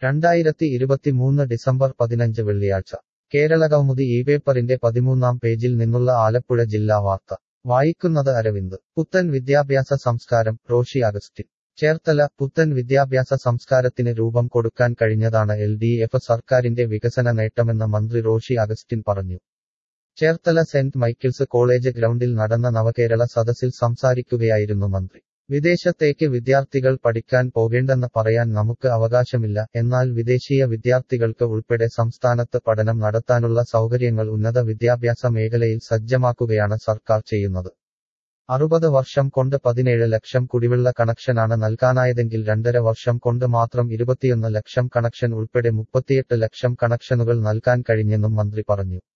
രണ്ടായിരത്തി ഇരുപത്തിമൂന്ന് ഡിസംബർ പതിനഞ്ച് വെള്ളിയാഴ്ച കേരളകൗമുദി ഈ പേപ്പറിന്റെ പതിമൂന്നാം പേജിൽ നിന്നുള്ള ആലപ്പുഴ ജില്ലാ വാർത്ത വായിക്കുന്നത് അരവിന്ദ് പുത്തൻ വിദ്യാഭ്യാസ സംസ്കാരം റോഷി അഗസ്റ്റിൻ ചേർത്തല പുത്തൻ വിദ്യാഭ്യാസ സംസ്കാരത്തിന് രൂപം കൊടുക്കാൻ കഴിഞ്ഞതാണ് എൽ ഡി എഫ് സർക്കാരിന്റെ വികസന നേട്ടമെന്ന് മന്ത്രി റോഷി അഗസ്റ്റിൻ പറഞ്ഞു ചേർത്തല സെന്റ് മൈക്കിൾസ് കോളേജ് ഗ്രൗണ്ടിൽ നടന്ന നവകേരള സദസ്സിൽ സംസാരിക്കുകയായിരുന്നു മന്ത്രി വിദേശത്തേക്ക് വിദ്യാർത്ഥികൾ പഠിക്കാൻ പോകേണ്ടെന്ന് പറയാൻ നമുക്ക് അവകാശമില്ല എന്നാൽ വിദേശീയ വിദ്യാർത്ഥികൾക്ക് ഉൾപ്പെടെ സംസ്ഥാനത്ത് പഠനം നടത്താനുള്ള സൗകര്യങ്ങൾ ഉന്നത വിദ്യാഭ്യാസ മേഖലയിൽ സജ്ജമാക്കുകയാണ് സർക്കാർ ചെയ്യുന്നത് അറുപത് വർഷം കൊണ്ട് പതിനേഴ് ലക്ഷം കുടിവെള്ള കണക്ഷനാണ് നൽകാനായതെങ്കിൽ രണ്ടര വർഷം കൊണ്ട് മാത്രം ഇരുപത്തിയൊന്ന് ലക്ഷം കണക്ഷൻ ഉൾപ്പെടെ മുപ്പത്തിയെട്ട് ലക്ഷം കണക്ഷനുകൾ നൽകാൻ കഴിഞ്ഞെന്നും മന്ത്രി പറഞ്ഞു